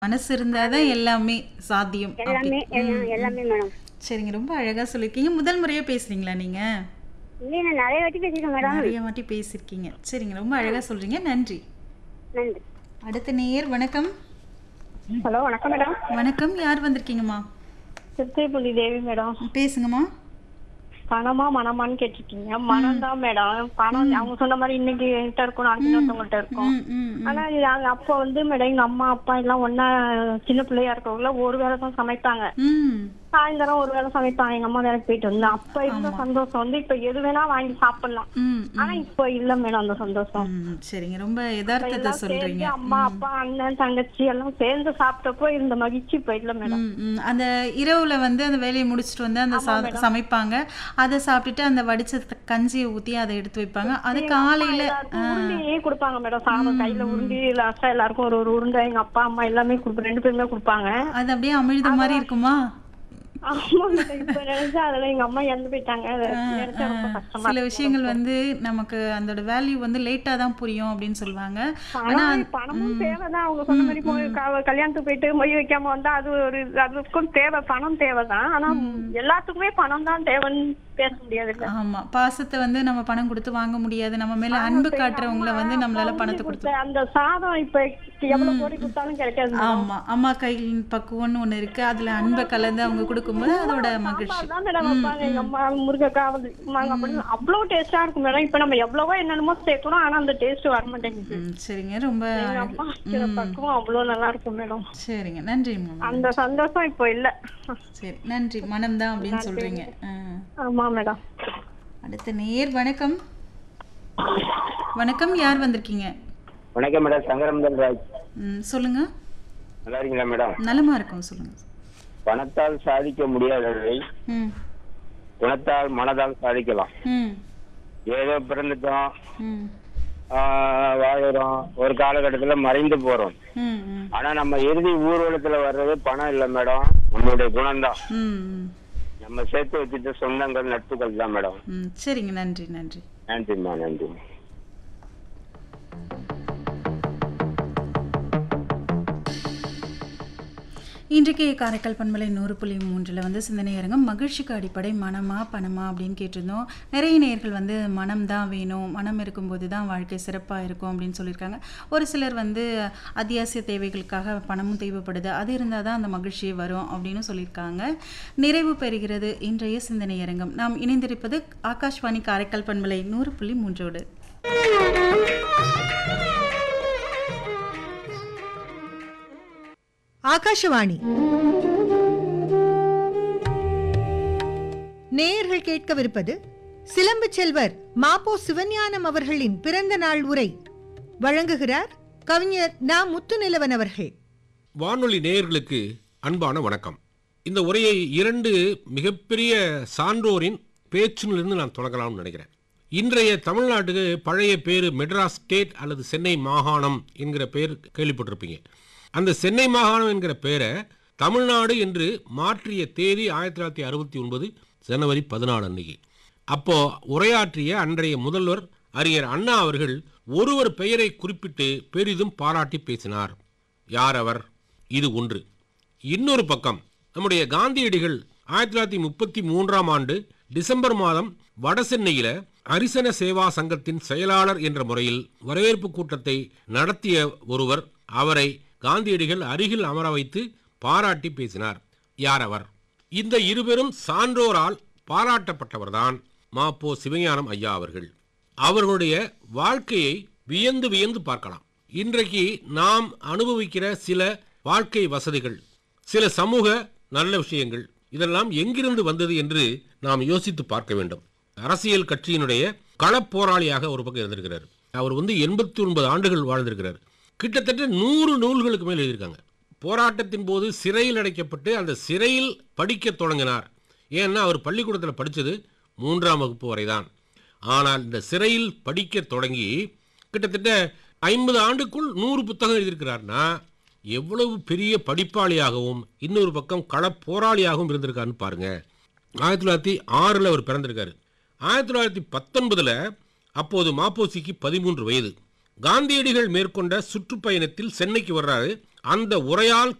மனசு இருந்தாதான் எல்லாமே சாத்தியம் அப்படி. எல்லாமே ம், எல்லாம் ம். எல்லாமே மேடம் சரிங்க ரொம்ப அழகா சொல்லியிருக்கீங்க முதல் முறையா பேசுறீங்களா நீங்க இல்லையே நான் நிறைய வாட்டி பேசியிருக்கேன் மேடம் நிறைய வாட்டி பேசியிருக்கீங்க சரிங்க ரொம்ப அழகா சொல்றீங்க நன்றி நன்றி அடுத்த நேயர் வணக்கம் ஹலோ வணக்கம் மேடம் வணக்கம் யார் வந்திருக்கீங்கம்மா சித்திரப்புள்ளி தேவி மேடம் பேசுங்கம்மா பணமா மனமான்னு கேட்டிருக்கீங்க மனம் தான் மேடம் பணம் அவங்க சொன்ன மாதிரி இன்னைக்கு என்கிட்ட இருக்கும் நாளைக்கு இன்னொருத்தவங்கள்ட்ட இருக்கும் ம், ம், ம். ஆனா இது நாங்க அப்போ வந்து மேடம் எங்க அம்மா அப்பா எல்லாம் ஒண்ணா சின்ன பிள்ளையா இருக்கவங்கள ஒரு வேளை தான் சமைப்பாங்க ம் சாயந்தரம் ஒரு வேளை சமைப்பாங்க எங்க அம்மா வேலைக்கு போயிட்டு வந்தேன் அப்ப இருந்த சந்தோஷம் வந்து இப்ப எது வேணா வாங்கி சாப்பிடலாம் ம் ஆனா இப்ப இல்ல மேடம் அந்த சந்தோஷம் ம், சரிங்க ரொம்ப யதார்த்தத்தை எல்லாம் சொல்றீங்க சேர்ந்து அம்மா அப்பா அண்ணன் தங்கச்சி எல்லாம் சேர்ந்து சாப்பிட்டப்போ இருந்த மகிழ்ச்சி இப்ப இல்ல மேடம் ம், ம். அந்த இரவுல வந்து அந்த வேலையை முடிச்சுட்டு வந்து அந்த சா- சமைப்பாங்க அதை சாப்பிட்டுட்டு அந்த வடிச்ச த- கஞ்சியை ஊத்தி அதை எடுத்து வைப்பாங்க அது காலையில எல்லாருக்கும் உருண்டையே கொடுப்பாங்க மேடம் சாதம் கையில உருண்டி லாஸ்டா எல்லாருக்கும் ஒரு ஒரு உருண்டை எங்க அப்பா அம்மா எல்லாமே கொடுப்ப ரெண்டு பேருமே கொடுப்பாங்க அது அப்படியே அமிழ்த மாதிரி இருக்குமா ஆமா madam, இப்ப நினைச்சா அதெல்லாம் எங்க அம்மா இறந்து போயிட்டாங்க அதை நினைச்சா ரொம்ப கஷ்டமா சில விஷயங்கள் வந்து நமக்கு அதோட வேல்யூ வந்து லேட்டா தான் புரியும் அப்படின்னு சொல்லுவாங்க ஆனா பணம் பணமும் தேவைதான் அவங்க சொன்ன மாதிரி போய் க- கல்யாணத்துக்கு போயிட்டு மொய் வைக்காம வந்தா அது ஒரு அதுக்கும் தேவை பணம் தேவைதான் ஆனா எல்லாத்துக்குமே பணம் தான் தேவைன்னு பேச முடியாது இல்ல ஆமா பாசத்தை வந்து நம்ம பணம் கொடுத்து வாங்க முடியாது நம்ம மேல அன்பு காட்டுறவங்கள வந்து நம்மளால பணத்தை கொடுத்து அந்த சாதம் இப்ப எவ்வளவு கோடி கொடுத்தாலும் கிடைக்காது madam. ஆமா அம்மா கையின் பக்குவம்னு ஒண்ணு இருக்கு அதுல அன்பை கலந்து அவங்க கொடுக்கும்போது அதோட மகிழ்ச்சி அதான் மேடம் வைப்பாங்க எங்க அம்மா முருங்கைக்காய் வந்து வாங்க அப்படின்னு அவ்வளவு டேஸ்டா இருக்கும் மேடம் இப்ப நம்ம எவ்வளவோ என்னென்னமோ சேர்க்கணும் ஆனா அந்த டேஸ்ட் வர மாட்டேங்குது ம், சரிங்க ரொம்ப எங்க அம்மா வைக்கிற பக்குவம் அவ்வளவு நல்லா இருக்கும் மேடம் சரிங்க நன்றி மேம் அந்த சந்தோஷம் இப்போ இல்ல சரி நன்றி மனம்தான் அப்படின்னு சொல்றீங்க ஆ. ஆமா மேடம் அடுத்த நேர் வணக்கம் வணக்கம் யார் வந்திருக்கீங்க வணக்கம் மேடம் சங்கரம்தன் ராஜ் ம், சொல்லுங்க நல்லா இருக்கீங்களா மேடம் நலமா இருக்கும் சொல்லுங்க பணத்தால் சாதிக்க முடியாததை ம் குணத்தால் மனதால் சாதிக்கலாம் ம் ஏதோ பிறந்துட்டோம் ம் ஆஹ் வாழுறோம் ஒரு காலகட்டத்துல மறைந்து போறோம் ம் ம் ஆனா நம்ம இறுதி ஊர்வலத்துல வர்றது பணம் இல்ல மேடம் நம்மளுடைய குணம்தான் ம் ம் நம்ம சேர்த்து வச்சுட்டு சொந்தங்கள் நட்புகள் தான் மேடம் ம் சரிங்க நன்றி நன்றி நன்றிம்மா நன்றிம்மா இன்றைக்கு காரைக்கால் பண்பலை நூறு புள்ளி மூன்றில் வந்து சிந்தனை அரங்கம் மகிழ்ச்சிக்கு அடிப்படை மனமா பணமா அப்படின்னு கேட்டிருந்தோம் நிறைய நேயர்கள் வந்து மனம் தான் வேணும் மனம் இருக்கும்போது தான் வாழ்க்கை சிறப்பாக இருக்கும் அப்படின்னு சொல்லியிருக்காங்க ஒரு சிலர் வந்து அத்தியாவசிய தேவைகளுக்காக பணமும் தேவைப்படுது அது இருந்தால் தான் அந்த மகிழ்ச்சியே வரும் அப்படின்னு சொல்லியிருக்காங்க நிறைவு பெறுகிறது இன்றைய சிந்தனை அரங்கம் நாம் இணைந்திருப்பது ஆகாஷ்வாணி காரைக்கால் பண்பலை நூறு புள்ளி மூன்றோடு ஆகாஷவாணி நேயர்கள் கேட்கவிருப்பது சிலம்பு செல்வர் மாப்போ சிவஞானம் அவர்களின் பிறந்த நாள் உரை வழங்குகிறார் கவிஞர் நா முத்துநிலவன் அவர்கள் வானொலி நேயர்களுக்கு அன்பான வணக்கம் இந்த உரையை இரண்டு மிகப்பெரிய சான்றோரின் பேச்சிலிருந்து நான் தொடங்கலாம்னு நினைக்கிறேன் இன்றைய தமிழ்நாட்டுக்கு பழைய பேர் மெட்ராஸ் ஸ்டேட் அல்லது சென்னை மாகாணம் என்கிற பேர் கேள்விப்பட்டிருப்பீங்க அந்த சென்னை மாகாணம் என்கிற பேரை தமிழ்நாடு என்று மாற்றிய தேதி ஆயிரத்தி தொள்ளாயிரத்தி அறுபத்தி ஒன்பது ஜனவரி பதினாலு அன்னைக்கு அப்போ உரையாற்றிய அன்றைய முதல்வர் அறிஞர் அண்ணா அவர்கள் ஒருவர் பெயரை குறிப்பிட்டு பெரிதும் பாராட்டி பேசினார் யார் அவர் இது ஒன்று இன்னொரு பக்கம் நம்முடைய காந்தியடிகள் ஆயிரத்தி தொள்ளாயிரத்தி முப்பத்தி மூன்றாம் ஆண்டு டிசம்பர் மாதம் வடசென்னையில அரிசன சேவா சங்கத்தின் செயலாளர் என்ற முறையில் வரவேற்பு கூட்டத்தை நடத்திய ஒருவர் அவரை காந்தியடிகள் அருகில் அமர வைத்து பாராட்டி பேசினார் யார் அவர் இந்த இருவரும் சான்றோரால் பாராட்டப்பட்டவர்தான் மாப்போ சிவஞானம் ஐயா அவர்கள் அவர்களுடைய வாழ்க்கையை வியந்து வியந்து பார்க்கலாம் இன்றைக்கு நாம் அனுபவிக்கிற சில வாழ்க்கை வசதிகள் சில சமூக நல்ல விஷயங்கள் இதெல்லாம் எங்கிருந்து வந்தது என்று நாம் யோசித்து பார்க்க வேண்டும் அரசியல் கட்சியினுடைய களப்போராளியாக ஒரு பக்கம் இருந்திருக்கிறார் அவர் வந்து எண்பத்தி ஒன்பது ஆண்டுகள் வாழ்ந்திருக்கிறார் கிட்டத்தட்ட நூறு நூல்களுக்கு மேல் எழுதியிருக்காங்க போராட்டத்தின் போது சிறையில் அடைக்கப்பட்டு அந்த சிறையில் படிக்க தொடங்கினார் ஏன்னா அவர் பள்ளிக்கூடத்தில் படித்தது மூன்றாம் வகுப்பு வரைதான் ஆனால் இந்த சிறையில் படிக்க தொடங்கி கிட்டத்தட்ட ஐம்பது ஆண்டுக்குள் நூறு புத்தகம் எழுதியிருக்கிறார்னா எவ்வளவு பெரிய படிப்பாளியாகவும் இன்னொரு பக்கம் களப் போராளியாகவும் இருந்திருக்காருன்னு பாருங்க ஆயிரத்தி தொள்ளாயிரத்தி ஆறில் அவர் பிறந்திருக்காரு ஆயிரத்தி தொள்ளாயிரத்தி பத்தொன்பதில் அப்போது மாப்போசிக்கு பதிமூன்று வயது காந்தியடிகள் மேற்கொண்ட சுற்றுப்பயணத்தில் சென்னைக்கு வர்றாரு அந்த உரையால்